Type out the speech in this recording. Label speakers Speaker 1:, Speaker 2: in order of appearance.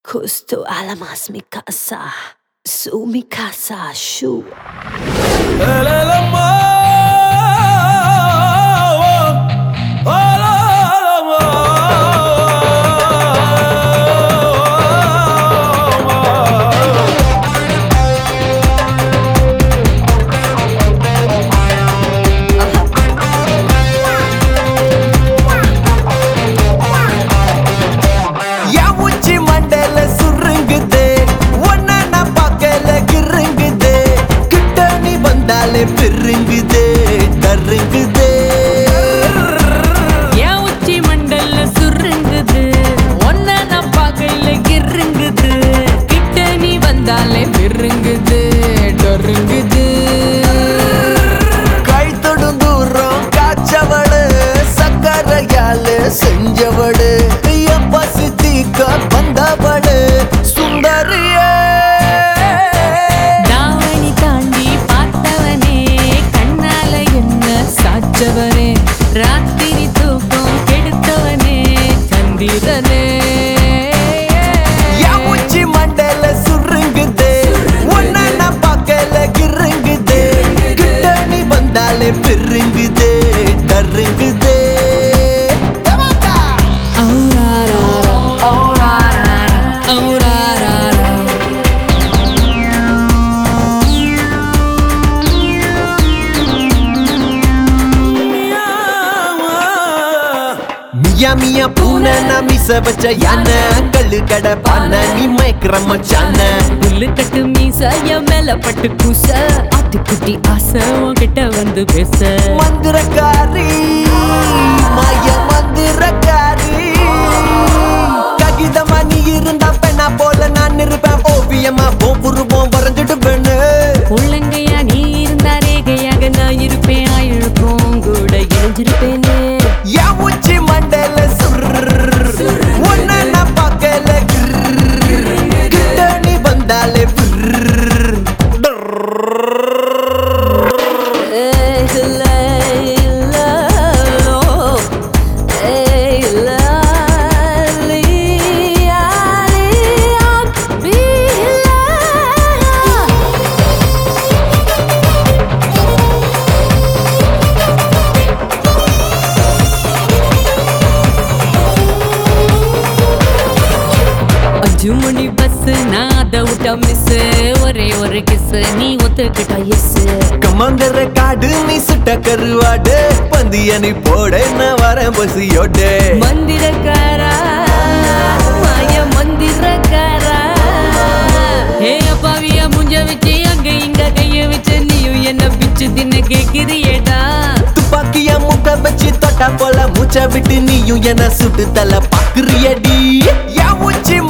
Speaker 1: Justo alamas mi casa, su mi casa, shu.
Speaker 2: என் உச்சி மண்டையில சுருங்குது ஒன்ன நான் பார்க்கல கிருங்குது கிட்ட நீ வந்தாலே பெருங்குது தருங்குது
Speaker 1: என் உச்சி மண்டல்ல சுருங்குது ஒன்ன நான் பார்க்கையில கிருங்குது கிட்ட நீ வந்தாலே பெருங்குது டொருங்குது
Speaker 2: கை தொடும் தூரம் காய்ச்சவடு சக்கரையால செஞ்சவடு என் பசி தீக்க வந்தவடு சுந்தரியே
Speaker 1: தாவணி தாண்டி பார்த்தவனே கண்ணால என்ன சாச்சவனே ராத்திரி தூக்கம் கெடுத்தவனே சந்திரனே
Speaker 2: என் உச்சி மண்டையில சுருங்குது ஒன்ன நான் பார்க்கல கிருங்குது கிட்ட நீ வந்தாலே பெருங்குது தருங்குது
Speaker 1: ஔராராரா, ஔராராரா, ஔராராரா.
Speaker 2: மியா மியா பூனை நான் மிச வச்ச யானை கல்லு கடை பானை நீ மயக்கிற மச்சான
Speaker 1: புல்லு கட்டு மீச என் மேல பட்டு கூச ஆட்டுக்குட்டி ஆசை உன்கிட்ட வந்து பேச
Speaker 2: மந்திரக்காரி மாய மந்திரக்காரி ககிதமா நீ இருந்தா பெண்ணா போல நான் இருப்பேன் ஓவியமா போ புருவம் வரைஞ்சிட்டு பெண்ணு
Speaker 1: உள்ளங்கையா நீ இருந்தா ரேகையாக நான் இருப்பேன் ஆயிழுக்கும் கூட இணைஞ்சிருப்பேனே
Speaker 2: என் உச்சி மண்டையில சுர் ஒன்ன நான் பார்க்கல கிர். கிட்ட நீ வந்தாலே விர்.
Speaker 1: ஏய் லைலா, ஏய் லாலி, ஆலி, அபிலா. அஞ்சு மணி பஸ் நான் அதை விட்டா மிஸ் ஒரே ஒரு கிஸ் நீ ஒத்துக்கிட்டா எஸ்
Speaker 2: கமங்கர காடு நீ சுட்ட கருவாடு பந்திய நீ போட நான் வரேன் பசியோட
Speaker 1: மந்திரக்காரா மாய மந்திரக்காரா ஏ அப்பாவியா முஞ்ச வச்சு அங்க இங்க கைய வச்சு நீயும் என்ன பிச்சு தின்ன கேக்குறியேடா
Speaker 2: துப்பாக்கிய முட்ட வச்சு தொட்டா போல மூச்ச விட்டு நீயும் என்ன சுட்டு தல பாக்குறியடி என் உச்சி